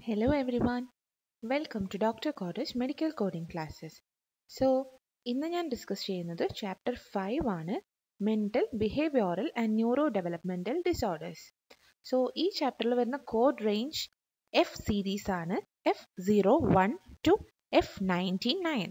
Hello everyone. Welcome to Dr. Cordage Medical Coding Classes. So, ഇന്ന് ഞാൻ discuss ചെയ്യുന്നത് chapter five ആണ് mental behavioural and neuro developmental disorders so ഈ ചാപ്റ്ററിൽ വരുന്ന കോഡ് റേഞ്ച് എഫ് സീരീസ് ആണ് F zero one two F ninety nine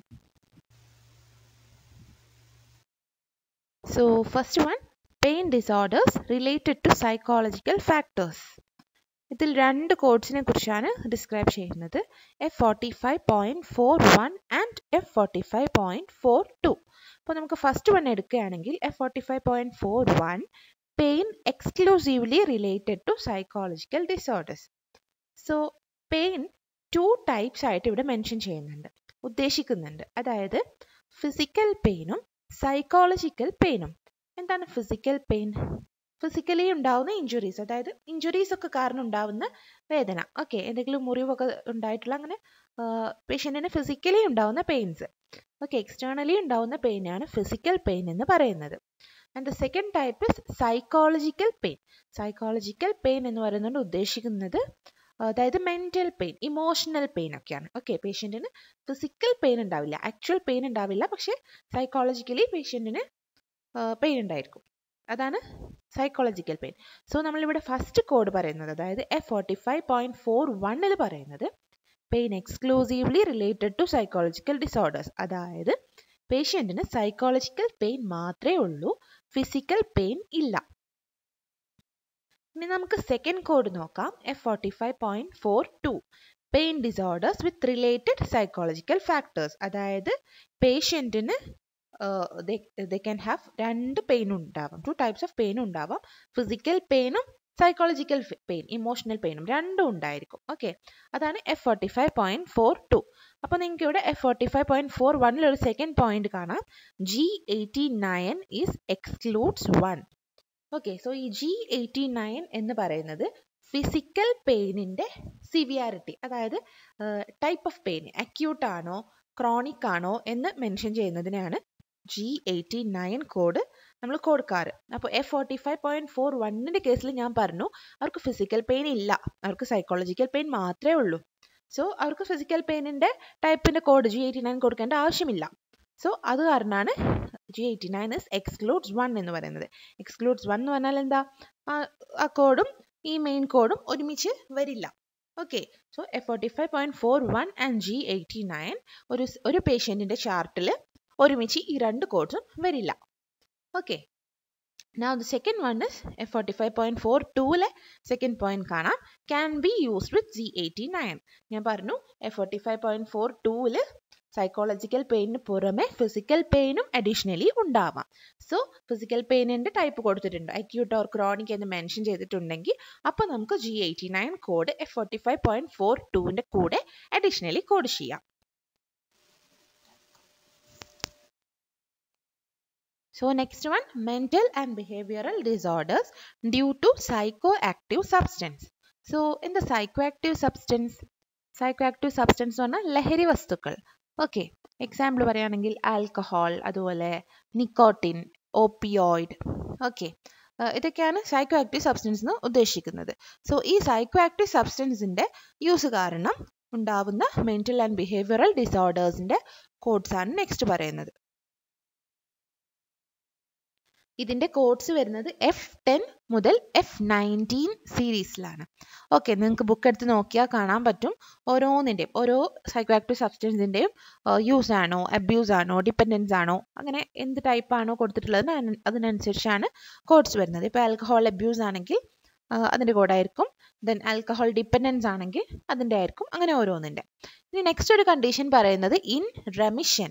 so first one pain disorders related to psychological factors ഇതിൽ രണ്ട് കോഡ്സിനെ കുറിച്ചാണ് ഡിസ്ക്രൈബ് ചെയ്യുന്നത് F forty five point four one and F forty five point four two അപ്പോൾ നമുക്ക് first one എടുക്കുകയാണെങ്കിൽ F forty five point four one pain exclusively related to psychological disorders so pain two types ആയിട്ട് ഇവിടെ mention ചെയ്യുന്നുണ്ട് ഉദ്ദേശിക്കുന്നുണ്ട് അതായത് physical പെയിനും psychological പെയിനും എന്താണ് ഫിസിക്കൽ പെയിൻ ഫിസിക്കലി ഉണ്ടാവുന്ന ഇഞ്ചുറീസ് അതായത് ഇഞ്ചുറീസ് ഒക്കെ കാരണം ഉണ്ടാവുന്ന വേദന ഓക്കെ എന്തെങ്കിലും മുറിവൊക്കെ ഉണ്ടായിട്ടുള്ള അങ്ങനെ പേഷ്യൻറ്റിന് ഫിസിക്കലി ഉണ്ടാവുന്ന പെയിൻസ് ഓക്കെ എക്സ്റ്റേണലി ഉണ്ടാവുന്ന പെയിനാണ് ഫിസിക്കൽ പെയിൻ എന്ന് പറയുന്നത് and the second type is psychological pain psychological pain എന്ന് പറയുന്നത് ഉദ്ദേശിക്കുന്നത് അതായത് മെൻ്റൽ പെയിൻ ഇമോഷണൽ പെയിൻ ഒക്കെയാണ് ഓക്കെ പേഷ്യൻറ്റിന് ഫിസിക്കൽ പെയിൻ ഉണ്ടാവില്ല ആക്ച്വൽ പെയിൻ ഉണ്ടാവില്ല പക്ഷേ സൈക്കോളജിക്കലി പേഷ്യൻറ്റിന് പെയിൻ ഉണ്ടായിരിക്കും അതാണ് സൈക്കോളജിക്കൽ പെയിൻ സോ നമ്മളിവിടെ ഫസ്റ്റ് കോഡ് പറയുന്നത് അതായത് F forty five point four വണ്ണിൽ പറയുന്നത് pain exclusively related to psychological disorders അതായത് പേഷ്യൻറ്റിന് സൈക്കോളജിക്കൽ പെയിൻ മാത്രമേ ഉള്ളൂ ഫിസിക്കൽ പെയിൻ ഇല്ല ഇനി നമുക്ക് സെക്കൻഡ് കോഡ് നോക്കാം F forty five point four two pain disorders with related psychological factors അതായത് പേഷ്യൻറ്റിന് ദേ ക്യാൻ ഹാവ് രണ്ട് പെയിൻ ഉണ്ടാവാം ടു ടൈപ്സ് ഓഫ് പെയിൻ ഉണ്ടാവാം ഫിസിക്കൽ പെയിനും സൈക്കോളജിക്കൽ പെയിൻ ഇമോഷണൽ പെയിനും രണ്ടും ഉണ്ടായിരിക്കും ഓക്കെ അതാണ് F forty five point four two അപ്പോൾ നിങ്ങൾക്ക് ഇവിടെ F forty five point four വണ്ണിൽ ഒരു സെക്കൻഡ് പോയിന്റ് കാണാം G eighty nine is excludes one okay so ഈ ജി എയ്റ്റി നയൻ എന്ന് പറയുന്നത് ഫിസിക്കൽ പെയിനിൻ്റെ സിവിയാരിറ്റി അതായത് ടൈപ്പ് ഓഫ് പെയിൻ അക്യൂട്ട് ആണോ ക്രോണിക് ആണോ എന്ന് മെൻഷൻ ചെയ്യുന്നതിനാണ് ജി എയ്റ്റി നയൻ കോഡ് നമ്മൾ കൊടുക്കാറ് അപ്പോൾ F forty five point four വണ്ണിൻ്റെ കേസിൽ ഞാൻ പറഞ്ഞു അവർക്ക് ഫിസിക്കൽ പെയിൻ ഇല്ല അവർക്ക് സൈക്കോളജിക്കൽ പെയിൻ മാത്രമേ ഉള്ളൂ സോ അവർക്ക് ഫിസിക്കൽ പെയിനിൻ്റെ ടൈപ്പിൻ്റെ കോഡ് ജി എയ്റ്റി നയൻ കൊടുക്കേണ്ട ആവശ്യമില്ല സോ അത് കാരണമാണ് G eighty nine is excludes one എന്ന് പറയുന്നത് എക്സ്ക്ലൂഡ്സ് വൺ എന്ന് പറഞ്ഞാൽ എന്താ ആ കോഡും ഈ മെയിൻ കോഡും ഒരുമിച്ച് വരില്ല okay so F forty five point four one and G eighty nine ഒരു ഒരു പേഷ്യൻറ്റിൻ്റെ ചാർട്ടിൽ ഒരുമിച്ച് ഈ രണ്ട് കോഡ്സും വരില്ല okay Now the second one is F45.4 ടൂലെ സെക്കൻഡ് പോയിന്റ് കാണാം can be used with G eighty nine ഞാൻ പറഞ്ഞു F forty five point four ടൂവിൽ സൈക്കോളജിക്കൽ പെയിനിന് പുറമെ ഫിസിക്കൽ പെയിനും അഡീഷണലി ഉണ്ടാവാം സോ ഫിസിക്കൽ പെയിനിൻ്റെ ടൈപ്പ് കൊടുത്തിട്ടുണ്ട് അക്യൂട്ട് ഓർ ക്രോണിക് എന്ന് മെൻഷൻ ചെയ്തിട്ടുണ്ടെങ്കിൽ അപ്പോൾ നമുക്ക് G eighty nine code F forty five point four ടുവിൻ്റെ കൂടെ അഡീഷണലി കോഡ് ചെയ്യാം So next one, mental and behavioral disorders due to psychoactive substance. So in the psychoactive substance, psychoactive substance എന്ന് പറഞ്ഞാൽ ലഹരി വസ്തുക്കൾ ഓക്കെ എക്സാമ്പിൾ പറയുകയാണെങ്കിൽ alcohol അതുപോലെ nicotine opioid okay ഇതൊക്കെയാണ് സൈക്കോ ആക്റ്റീവ് സബ്സ്റ്റൻസ് എന്ന് ഉദ്ദേശിക്കുന്നത് സോ ഈ സൈക്കോ ആക്റ്റീവ് സബ്സ്റ്റൻസിൻ്റെ യൂസ് കാരണം ഉണ്ടാവുന്ന മെൻ്റൽ ആൻഡ് ബിഹേവിയറൽ ഡിസോർഡേഴ്സിൻ്റെ കോഡ്സ് ആണ് നെക്സ്റ്റ് പറയുന്നത് ഇതിൻ്റെ കോഡ്സ് വരുന്നത് എഫ് ടെൻ മുതൽ എഫ് നയൻറ്റീൻ സീരീസിലാണ് ഓക്കെ നിങ്ങൾക്ക് ബുക്ക് എടുത്ത് നോക്കിയാൽ കാണാൻ പറ്റും ഓരോന്നിൻ്റെയും ഓരോ സൈക്കോ ആക്റ്റീവ് സബ്സ്റ്റൻസിൻ്റെയും യൂസ് ആണോ അബ്യൂസ് ആണോ ഡിപ്പെൻഡൻസ് ആണോ അങ്ങനെ എന്ത് ടൈപ്പ് ആണോ കൊടുത്തിട്ടുള്ളത് അതിനനുസരിച്ചാണ് കോഡ്സ് വരുന്നത് ഇപ്പോൾ ആൽക്കഹോൾ അബ്യൂസ് ആണെങ്കിൽ അതിൻ്റെ കോഡായിരിക്കും ദെൻ ആൽക്കഹോൾ ഡിപ്പെൻഡൻസ് ആണെങ്കിൽ അതിൻ്റെ ആയിരിക്കും അങ്ങനെ ഓരോന്നിൻ്റെ ഇനി നെക്സ്റ്റ് ഒരു കണ്ടീഷൻ പറയുന്നത് ഇൻ റെമിഷൻ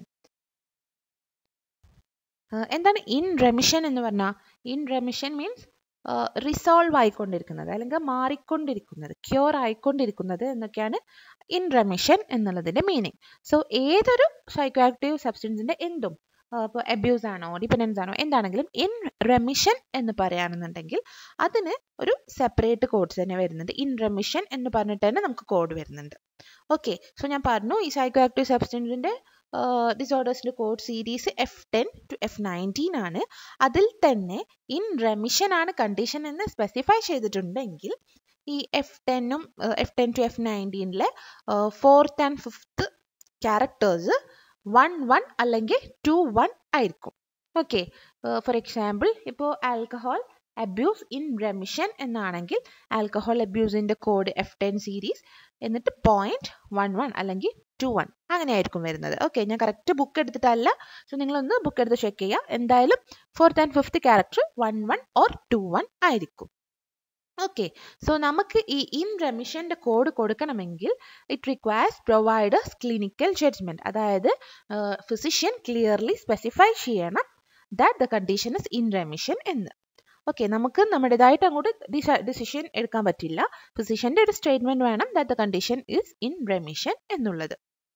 എന്താണ് ഇൻ റെമിഷൻ എന്ന് പറഞ്ഞാൽ ഇൻ റെമിഷൻ മീൻസ് റിസോൾവ് ആയിക്കൊണ്ടിരിക്കുന്നത് അല്ലെങ്കിൽ മാറിക്കൊണ്ടിരിക്കുന്നത് ക്യൂർ ആയിക്കൊണ്ടിരിക്കുന്നത് എന്നൊക്കെയാണ് ഇൻ റെമിഷൻ എന്നുള്ളതിൻ്റെ മീനിങ് സോ ഏതൊരു സൈക്കോ ആക്റ്റീവ് സബ്സ്റ്റൻസിൻ്റെ എന്തും ഇപ്പോൾ അബ്യൂസ് ആണോ ഡിപ്പെൻഡൻസ് ആണോ എന്താണെങ്കിലും ഇൻ റെമിഷൻ എന്ന് പറയുകയാണെന്നുണ്ടെങ്കിൽ അതിന് ഒരു സെപ്പറേറ്റ് കോഡ്സ് തന്നെ വരുന്നുണ്ട് ഇൻ റെമിഷൻ എന്ന് പറഞ്ഞിട്ട് തന്നെ നമുക്ക് കോഡ് വരുന്നുണ്ട് ഓക്കെ സോ ഞാൻ പറഞ്ഞു ഈ സൈക്കോ ആക്റ്റീവ് സബ്സ്റ്റൻസിൻ്റെ ഡിസോർഡേഴ്സിൻ്റെ code series F ten two F nineteen ആണ് അതിൽ തന്നെ ഇൻ റെമിഷൻ ആണ് കണ്ടീഷൻ എന്ന് സ്പെസിഫൈ ചെയ്തിട്ടുണ്ടെങ്കിൽ ഈ എഫ് ടെന്നും എഫ് ടെൻ ടു എഫ് നയൻറ്റീനിലെ fourth and fifth characters one one അല്ലെങ്കിൽ ടു വൺ ആയിരിക്കും ഓക്കെ ഫോർ എക്സാമ്പിൾ ഇപ്പോൾ ആൽക്കഹോൾ അബ്യൂസ് ഇൻ റെമിഷൻ എന്നാണെങ്കിൽ ആൽക്കഹോൾ അബ്യൂസിൻ്റെ കോഡ് എഫ് ടെൻ സീരീസ് എന്നിട്ട് പോയിന്റ് വൺ വൺ അല്ലെങ്കിൽ ടു വൺ അങ്ങനെയായിരിക്കും വരുന്നത് ഓക്കെ ഞാൻ കറക്റ്റ് ബുക്ക് എടുത്തിട്ടല്ല സോ നിങ്ങളൊന്ന് ബുക്ക് എടുത്ത് ചെക്ക് ചെയ്യുക എന്തായാലും fourth and fifth character one one or two one ആയിരിക്കും ഓക്കെ സോ നമുക്ക് ഈ ഇൻ റെമിഷൻ്റെ കോഡ് കൊടുക്കണമെങ്കിൽ it requires providers clinical judgement അതായത് ഫിസിഷ്യൻ ക്ലിയർലി സ്പെസിഫൈ ചെയ്യണം that the condition is in remission എന്ന് ഓക്കെ നമുക്ക് നമ്മുടേതായിട്ട് അങ്ങോട്ട് ഡിസിഷൻ എടുക്കാൻ പറ്റില്ല ഫിസിഷ്യൻ്റെ ഒരു സ്റ്റേറ്റ്മെന്റ് വേണം that the condition is in remission എന്നുള്ളത്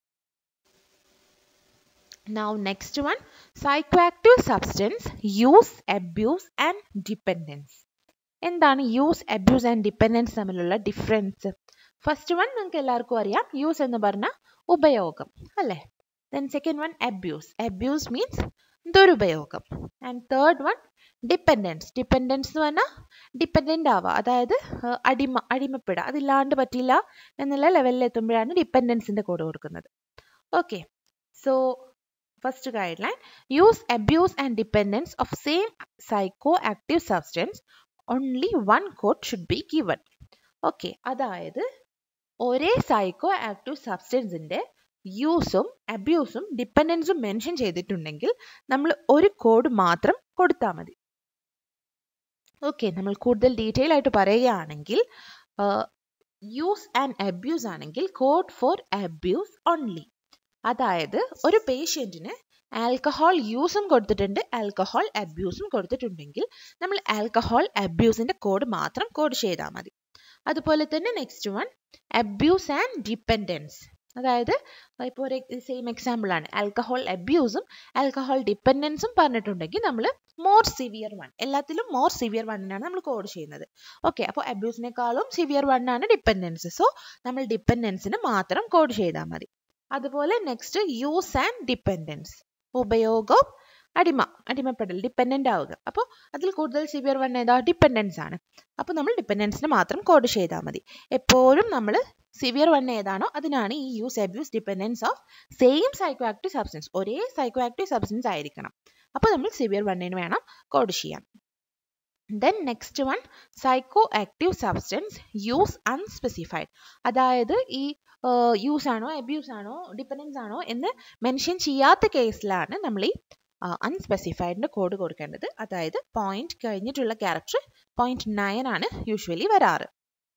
Now next one, psychoactive substance use, abuse and dependence. എന്താണ് യൂസ് അബ്യൂസ് ആൻഡ് ഡിപ്പെൻഡൻസ് തമ്മിലുള്ള ഡിഫറൻസ് ഫസ്റ്റ് വൺ നിങ്ങൾക്ക് എല്ലാവർക്കും അറിയാം യൂസ് എന്ന് പറഞ്ഞാൽ ഉപയോഗം അല്ലേ then second one abuse abuse means ദുരുപയോഗം and third one dependence dependence എന്ന് പറഞ്ഞാൽ ഡിപ്പെൻഡൻ്റ് ആവുക അതായത് അടിമ അടിമപ്പെടുക അതില്ലാണ്ട് പറ്റില്ല എന്നുള്ള ലെവലിൽ എത്തുമ്പോഴാണ് ഡിപ്പെൻഡൻസിൻ്റെ കോഡ് കൊടുക്കുന്നത് okay so first guideline use abuse and dependence of same psycho active substance only one code should be given okay അതായത് ഒരേ സൈക്കോ ആക്റ്റീവ് സബ്സ്റ്റൻസിൻ്റെ യൂസും അബ്യൂസും ഡിപ്പെൻഡൻസും മെൻഷൻ ചെയ്തിട്ടുണ്ടെങ്കിൽ നമ്മൾ ഒരു കോഡ് മാത്രം കൊടുത്താൽ മതി ഓക്കെ നമ്മൾ കൂടുതൽ ഡീറ്റെയിൽ ആയിട്ട് പറയുകയാണെങ്കിൽ യൂസ് ആൻഡ് അബ്യൂസ് ആണെങ്കിൽ കോഡ് ഫോർ അബ്യൂസ് ഓൺലി അതായത് ഒരു പേഷ്യൻറ്റിന് ആൽക്കഹോൾ യൂസും കൊടുത്തിട്ടുണ്ട് ആൽക്കഹോൾ അബ്യൂസും കൊടുത്തിട്ടുണ്ടെങ്കിൽ നമ്മൾ ആൽക്കഹോൾ അബ്യൂസിൻ്റെ കോഡ് മാത്രം കോഡ് ചെയ്താൽ മതി അതുപോലെ തന്നെ next one abuse and dependence അതായത് ഇപ്പോൾ ഒരു സെയിം എക്സാമ്പിൾ ആണ് ആൽക്കഹോൾ അബ്യൂസും ആൽക്കഹോൾ ഡിപ്പെൻഡൻസും പറഞ്ഞിട്ടുണ്ടെങ്കിൽ നമ്മൾ മോർ സിവിയർ വൺ എല്ലാത്തിലും മോർ സിവിയർ വണ്ണിനാണ് നമ്മൾ കോഡ് ചെയ്യുന്നത് ഓക്കെ അപ്പോൾ അബ്യൂസിനേക്കാളും സിവിയർ വൺ ആണ് ഡിപ്പെൻഡൻസ് സോ നമ്മൾ ഡിപ്പെൻഡൻസിന് മാത്രം കോഡ് ചെയ്താൽ മതി അതുപോലെ നെക്സ്റ്റ് യൂസ് ആൻഡ് ഡിപ്പെൻഡൻസ് ഉപയോഗം അടിമ അടിമപ്പെടൽ ഡിപ്പെൻഡൻ്റ് ആവുക അപ്പോൾ അതിൽ കൂടുതൽ സിവിയർ വൺ ഏതാ ഡിപ്പെൻഡൻസ് ആണ് അപ്പോൾ നമ്മൾ ഡിപ്പെൻഡൻസിന് മാത്രം കോഡ് ചെയ്താൽ മതി എപ്പോഴും നമ്മൾ സിവിയർ വൺ ഏതാണോ അതിനാണ് ഈ use abuse dependence of same psycho active substance ഒരേ സൈക്കോ ആക്റ്റീവ് സബ്സ്റ്റൻസ് ആയിരിക്കണം അപ്പോൾ നമ്മൾ സിവിയർ വണ്ണിന് വേണം കോഡ് ചെയ്യാൻ then next one psycho active substance use unspecified അതായത് ഈ യൂസ് ആണോ അബ്യൂസ് ആണോ ഡിപ്പെൻഡൻസ് ആണോ എന്ന് മെൻഷൻ ചെയ്യാത്ത കേസിലാണ് നമ്മൾ ഈ അൺസ്പെസിഫൈഡിൻ്റെ കോഡ് കൊടുക്കേണ്ടത് അതായത് പോയിന്റ് കഴിഞ്ഞിട്ടുള്ള ക്യാരക്ടർ പോയിന്റ് നയൻ ആണ് യൂഷ്വലി വരാറ്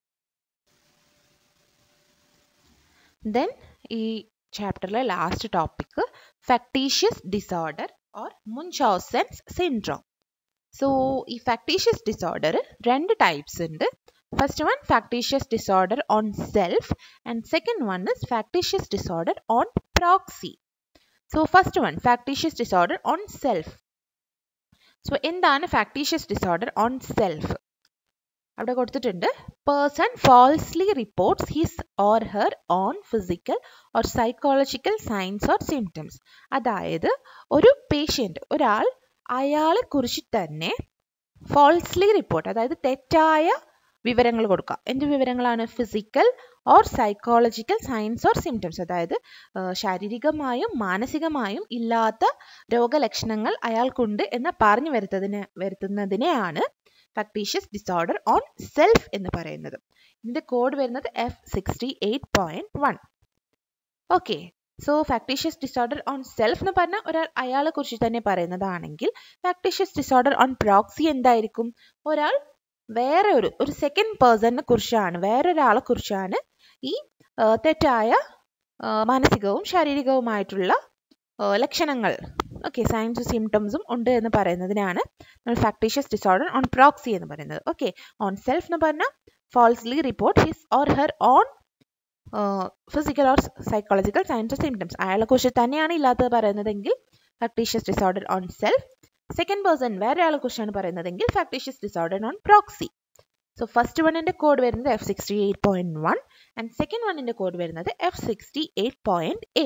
ദെൻ ഈ ചാപ്റ്ററിലെ last topic factitious disorder or Munchausen's syndrome so ഈ ഫാക്ടീഷ്യസ് ഡിസോർഡർ രണ്ട് ടൈപ്സ് ഉണ്ട് first one factitious disorder on self and second one is factitious disorder on proxy so first one factitious disorder on self so എന്താണ് factitious disorder on self അവിടെ കൊടുത്തിട്ടുണ്ട് person falsely reports his or her own physical or psychological signs or symptoms അതായത് ഒരു patient ഒരാൾ അയാളെ കുറിച്ച് തന്നെ falsely report അതായത് തെറ്റായ വിവരങ്ങൾ കൊടുക്കുക എന്ത് വിവരങ്ങളാണ് physical or psychological signs or symptoms അതായത് ശാരീരികമായും മാനസികമായും ഇല്ലാത്ത രോഗലക്ഷണങ്ങൾ അയാൾക്കുണ്ട് എന്ന് പറഞ്ഞു വരുത്തതിന് വരുത്തുന്നതിനെയാണ് ഫക്ടീഷ്യസ് ഡിസോർഡർ ഓൺ സെൽഫ് എന്ന് പറയുന്നത് ഇതിന്റെ കോഡ് വരുന്നത് F sixty eight point one okay so factitious disorder on self എന്ന് പറഞ്ഞാൽ ഒരാൾ അയാളെ കുറിച്ച് തന്നെ പറയുന്നതാണെങ്കിൽ ഫാക്ടീഷ്യസ് ഡിസോർഡർ ഓൺ പ്രോക്സി എന്തായിരിക്കും ഒരാൾ വേറെ ഒരു ഒരു സെക്കൻഡ് പേഴ്സണിനെ കുറിച്ചാണ് വേറൊരാളെ കുറിച്ചാണ് ഈ തെറ്റായ മാനസികവും ശാരീരികവുമായിട്ടുള്ള ലക്ഷണങ്ങൾ ഓക്കെ സയൻസ് സിംറ്റംസും ഉണ്ട് എന്ന് പറയുന്നതിനാണ് നമ്മൾ ഫാക്ടീഷ്യസ് ഡിസോർഡർ ഓൺ പ്രോക്സി എന്ന് പറയുന്നത് ഓക്കെ ഓൺ സെൽഫ് എന്ന് പറഞ്ഞാൽ falsely report his or her own physical or psychological signs symptoms അയാളെ കുറിച്ച് തന്നെയാണ് ഇല്ലാത്തത് പറയുന്നതെങ്കിൽ factitious disorder on self second person വേറെ ആളെ കുറിച്ചാണ് പറയുന്നതെങ്കിൽ factitious disorder on proxy so first വണ്ണിന്റെ കോഡ് വരുന്നത് F sixty eight point one and second വണ്ണിന്റെ കോഡ് വരുന്നത് F sixty eight point A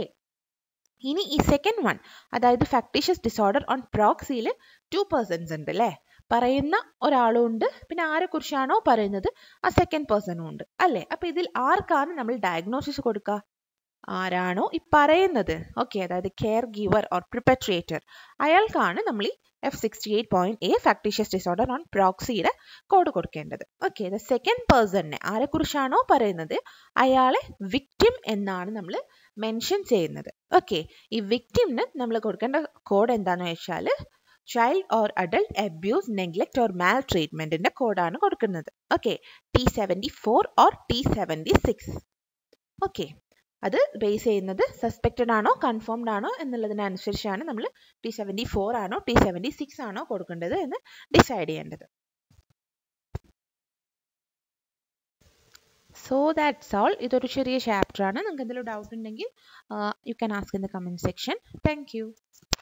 ഇനി ഈ സെക്കൻഡ് വൺ അതായത് ഫാക്ടീഷ്യസ് ഡിസോർഡർ ഓൺ പ്രോക്സിയിൽ ടു പേഴ്സൺസ് ഉണ്ട് അല്ലേ പറയുന്ന ഒരാളും ഉണ്ട് പിന്നെ ആരെക്കുറിച്ചാണോ പറയുന്നത് ആ സെക്കൻഡ് പേഴ്സണും ഉണ്ട് അല്ലേ അപ്പോൾ ഇതിൽ ആർക്കാണ് നമ്മൾ ഡയഗ്നോസിസ് കൊടുക്കുക ആരാണോ ഈ പറയുന്നത് ഓക്കെ അതായത് കെയർ ഗീവർ ഓർ പ്രിപ്പട്രിയേറ്റർ അയാൾക്കാണ് നമ്മൾ ഈ F sixty eight point A factitious disorder on പ്രോക്സിയുടെ കോഡ് കൊടുക്കേണ്ടത് ഓക്കെ ദ സെക്കൻഡ് പേഴ്സണിനെ ആരെക്കുറിച്ചാണോ പറയുന്നത് അയാളെ വിക്ടിം എന്നാണ് നമ്മൾ മെൻഷൻ ചെയ്യുന്നത് ഓക്കെ ഈ വിക്ടിമിന് നമ്മൾ കൊടുക്കേണ്ട കോഡ് എന്താണെന്ന് വെച്ചാൽ child or adult abuse neglect or മാൽ ട്രീറ്റ്മെന്റിന്റെ കോഡാണ് കൊടുക്കുന്നത് okay T seventy four or T seventy six okay അത് ബേസ് ചെയ്യുന്നത് സസ്പെക്റ്റഡ് ആണോ കൺഫേംഡ് ആണോ എന്നുള്ളതിനനുസരിച്ചാണ് നമ്മൾ ടി സെവൻറ്റി ഫോർ ആണോ ടി സെവൻറ്റി സിക്സ് ആണോ കൊടുക്കേണ്ടത് എന്ന് ഡിസൈഡ് ചെയ്യേണ്ടത് സോ ദാറ്റ്സ് ഓൾ ഇതൊരു ചെറിയ ചാപ്റ്റർ ആണ് നിങ്ങൾക്ക് എന്തെങ്കിലും ഡൗട്ട് ഉണ്ടെങ്കിൽ you can ask in the comment section thank U